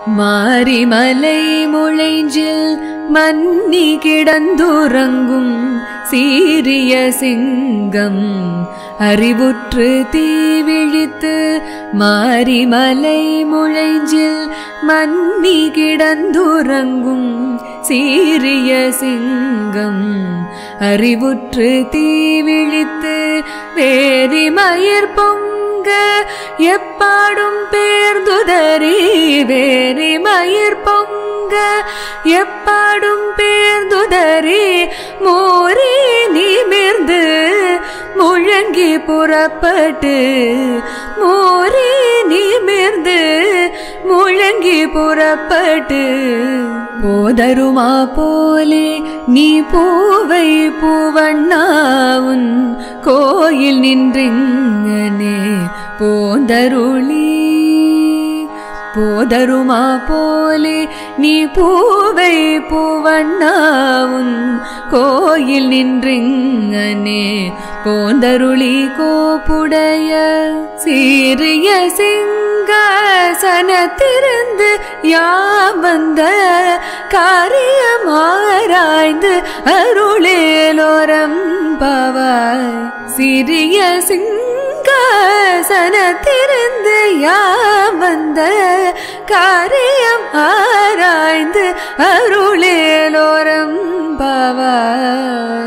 மாரிமலை முளைஞ்சில் மன்னி கிடந்துறங்கும் சீரிய சிங்கம் அறிவுற்று தீவிழித்து மாரிமலை முளைஞ்சில் மன்னி கிடந்துறங்கும் சீரிய சிங்கம் அறிவுற்று தீவிழித்து வேரி மயிர் பொங்க எப்பாடும் பேர்ந்துதறி வேரி மயிர் பொங்க எப்பாடும் பேர்ந்துதறி மோரி நிமிர்ந்து முழங்கி புறப்பட்டு மோரி நிமிர்ந்து முழங்கி புறப்பட்டு போதருமா போலே நீ பூவை பூவண்ணாவுன் கோயில் நின்றிங்கனே போந்தருளி போதருமா போலே நீ பூவை பூவண்ணாவுன் கோயில் நின்றிங்கனே போந்தருளி கோப்புடைய சீரிய சிங்காசனத்திருந்து யாம் வந்த காரியமாராய்ந்து அருளேலோரம் பவாய் சிறிய சிங்காசனத்திருந்து யாம் வந்த காரியம் ஆராய்ந்து அருளேலோரம் பவாய்